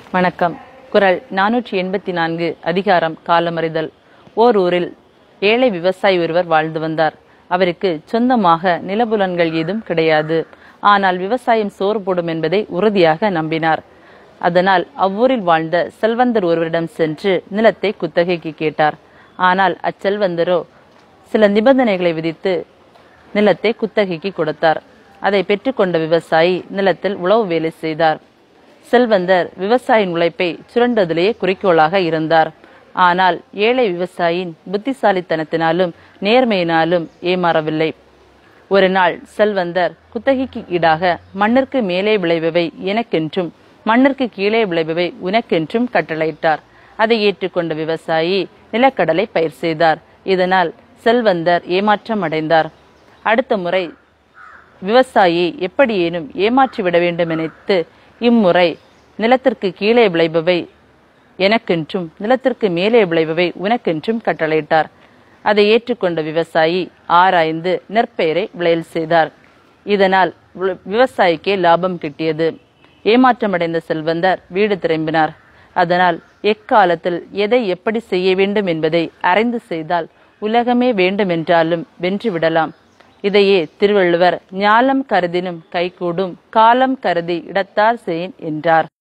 வணக்கம் குரல் நானூற்றி எண்பத்தி நான்கு அதிகாரம் காலமறிதல் ஓர் ஊரில் ஏழை விவசாயி ஒருவர் வாழ்ந்து வந்தார் அவருக்கு சொந்தமாக நிலபுலன்கள் ஏதும் கிடையாது ஆனால் விவசாயம் சோறு போடும் என்பதை உறுதியாக நம்பினார் அதனால் அவ்வூரில் வாழ்ந்த செல்வந்தர் ஒருவரிடம் சென்று நிலத்தை குத்தகைக்கு கேட்டார் ஆனால் அச்செல்வந்தரோ சில நிபந்தனைகளை விதித்து நிலத்தை குத்தகைக்கு கொடுத்தார் அதை பெற்றுக்கொண்ட விவசாயி நிலத்தில் உழவு வேலை செய்தார் செல்வந்தர் விவசாயியின் உழைப்பை சுரண்டுவதிலேயே குறிக்கோளாக இருந்தார் ஆனால் ஏழை விவசாயியின் புத்திசாலித்தனத்தினாலும் நேர்மையினாலும் ஏமாறவில்லை ஒரு நாள் செல்வந்தர் குத்தகைக்கு ஈடாக மண்ணிற்கு மேலே விளைபவை எனக்கென்றும் மண்ணிற்கு கீழே விளைபவை உனக்கென்றும் கட்டளையிட்டார் அதை ஏற்றுக்கொண்ட விவசாயி நிலக்கடலை பயிர் செய்தார் இதனால் செல்வந்தர் ஏமாற்றம் அடைந்தார் அடுத்த முறை விவசாயியை எப்படியேனும் ஏமாற்றிவிட வேண்டும் நினைத்து இம்முறை நிலத்திற்கு கீழே விளைபவை எனக்கென்றும் நிலத்திற்கு மேலே விளைபவை உனக்கென்றும் கட்டளையிட்டார் அதை ஏற்றுக்கொண்ட விவசாயி ஆராய்ந்து நெற்பெயரை விளையல் செய்தார் இதனால் வி- விவசாயிக்கே லாபம் கிட்டியது ஏமாற்றமடைந்த செல்வந்தர் வீடு திரும்பினார் அதனால் எக்காலத்தில் எதை எப்படி செய்ய வேண்டும் என்பதை அறிந்து செய்தால் உலகமே வேண்டுமென்றாலும் வென்றுவிடலாம் இதையே திருவள்ளுவர் ஞாலம் கருதினும் கைகூடும் காலம் கருதி இடத்தார் செயின் என்றார்